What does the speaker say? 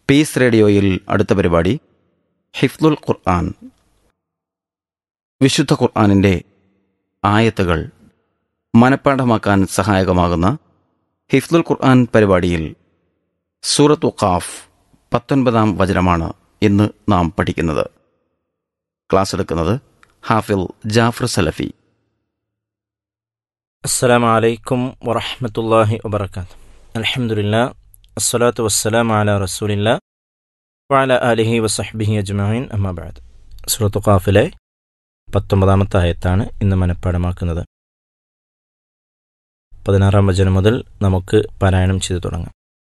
piece റേഡിയോയിൽ അടുത്ത പരിപാടി ഹിഫ്ലുൽ ഖുർആൻ വിശുദ്ധ ഖുർആാനിൻ്റെ ആയത്തുകൾ മനഃപ്പാഠമാക്കാൻ സഹായകമാകുന്ന ഹിഫ്ലുൽ ഖുർആൻ പരിപാടിയിൽ സൂറത്ത് ഖാഫ് പത്തൊൻപതാം വചനമാണ് ഇന്ന് നാം പഠിക്കുന്നത് ക്ലാസ് എടുക്കുന്നത് ഹാഫിൽ ജാഫർ സലഫി السلام عليكم ورحمة الله وبركاته الحمد لله الصلاة والسلام على رسول الله وعلى آله وصحبه أجمعين أما بعد സൂറത്ത് ഖാഫിലെ പത്തൊമ്പതാമത്തെ ആയത്താണ് ഇന്ന് മനഃപ്പാടമാക്കുന്നത് പതിനാറാം വചനം മുതൽ നമുക്ക് പാരായണം ചെയ്തു തുടങ്ങാം